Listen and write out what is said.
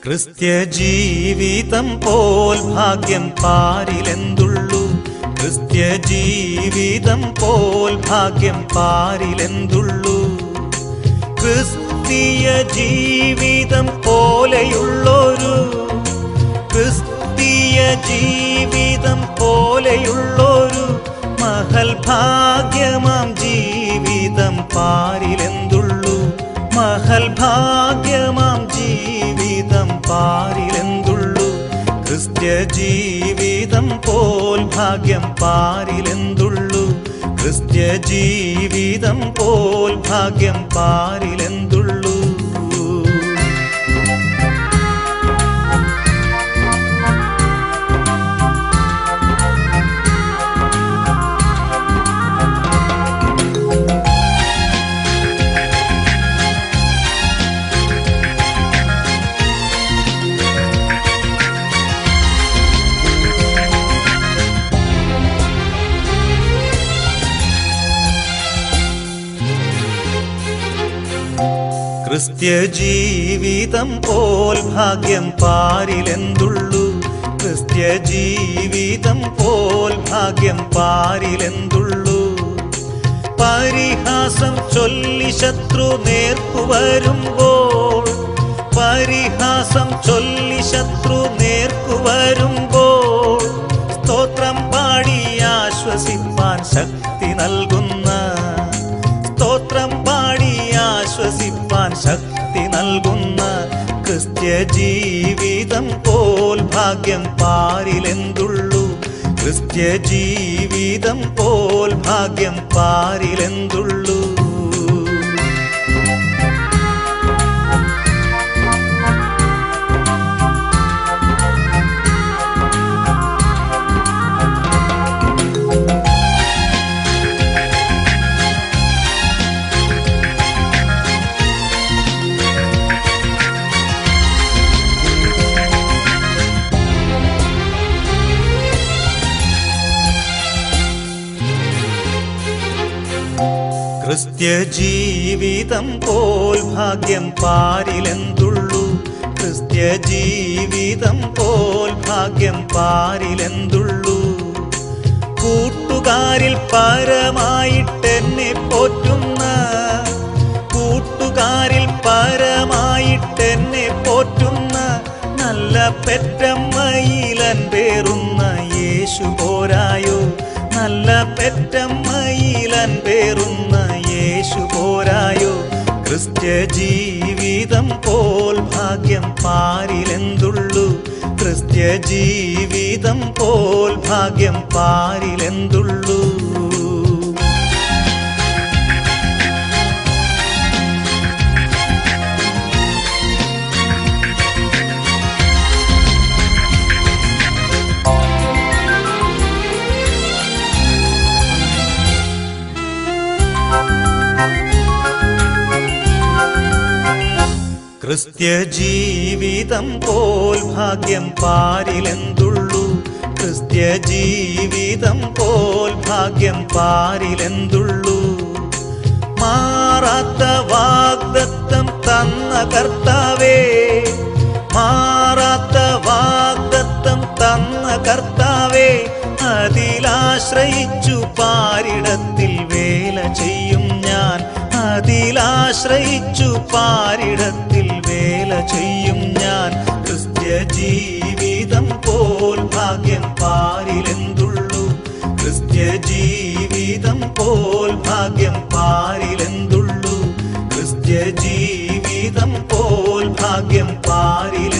ക്രിസ്ത്യ ജീവിതം പോൽ ഭാഗ്യം പാരിലെന്തുള്ളൂ ക്രിസ്ത്യ ജീവിതം പോൽ ഭാഗ്യം പാരിലെന്തുള്ളൂ ക്രിസ്തീയ ജീവിതം പോലെയുള്ളൊരു ക്രിസ്തീയ ജീവിതം പോലെയുള്ളൊരു മഹൽ ഭാഗ്യമാം ജീവിതം പാരിലെന്തുള്ളൂ മഹൽ ഭാഗ്യമാം ജീവിതം പാരിലെന്തുള്ളൂ ക്രിസ്ത്യ ജീവിതം പോൽ ഭാഗ്യം പാരിലെന്തുള്ളൂ ക്രിസ്ത്യ ജീവിതം പോൽ ഭാഗ്യം പാരിലെന്തുള്ളൂ ക്രിസ്ത്യ ജീവിതം പോൽ ഭാഗ്യം പാരിലെന്തുള്ളൂ ക്രിസ്ത്യ ജീവിതം പോൽ ഭാഗ്യം പാരിലെന്തുള്ളൂ പരിഹാസം ചൊല്ലി ശത്രു നേർക്കു വരുമ്പോൾ പരിഹാസം ചൊല്ലി ശത്രു നേർക്കു വരുമ്പോൾ സ്തോത്രം പാടി ആശ്വസിപ്പാൻ ശക്തി നൽകുന്ന സ്തോത്രം പാടി ആശ്വസിപ്പാൻ ശക്തി നൽകുന്ന ക്രിസ്ത്യ ജീവിതം പോൽ ഭാഗ്യം പാരിലെന്തുള്ളൂ ക്രിസ്ത്യ ജീവിതം പോൽ ഭാഗ്യം പാരിലെന്തുള്ളൂ ക്രിസ്ത്യ ജീവിതം പോൽ ഭാഗ്യം പാരിലെന്തുള്ളൂ ക്രിസ്ത്യ ജീവിതം പോൽ ഭാഗ്യം പാരിലെന്തുള്ളൂ കൂട്ടുകാരിൽ പരമായിട്ടെന്നെ പോറ്റുന്ന കൂട്ടുകാരിൽ പരമായിട്ടെന്നെ പോറ്റുന്ന നല്ല പെറ്റമ്മയിലൻ പേറുന്ന യേശു പോരായോ നല്ല പെറ്റമ്മയിലൻ പേറുന്ന യേശു പോരായോ ക്രിസ്ത്യ ജീവിതം പോൽ ഭാഗ്യം പാരിലെന്തുള്ളൂ ക്രിസ്ത്യ ജീവിതം പോൽ ഭാഗ്യം പാരിലെന്തുള്ളൂ ക്രിസ്ത്യ ജീവിതം പോൽ ഭാഗ്യം പാരിലെന്തുള്ളൂ ക്രിസ്ത്യ ജീവിതം പോൽ ഭാഗ്യം പാരിലെന്തുള്ളൂ മാറാത്ത വാഗ്ദത്തം തന്ന കർത്താവേ മാറാത്ത വാഗ്ദത്തം തന്ന കർത്താവേ അതിലാശ്രയിച്ചു പാരിടത്തിൽ വേല ചെയ്യും ഞാൻ അതിലാശ്രയിച്ചു പാരിടത്തിൽ വേല ചെയ്യും ഞാൻ ക്രിസ്ത്യ ജീവിതം പോൽ ഭാഗ്യം പാരിലെന്തുള്ളൂ ക്രിസ്ത്യ ജീവിതം പോൽ ഭാഗ്യം പാരിലെന്തുള്ളൂ ക്രിസ്ത്യ ജീവിതം പോൽ ഭാഗ്യം പാരിലെ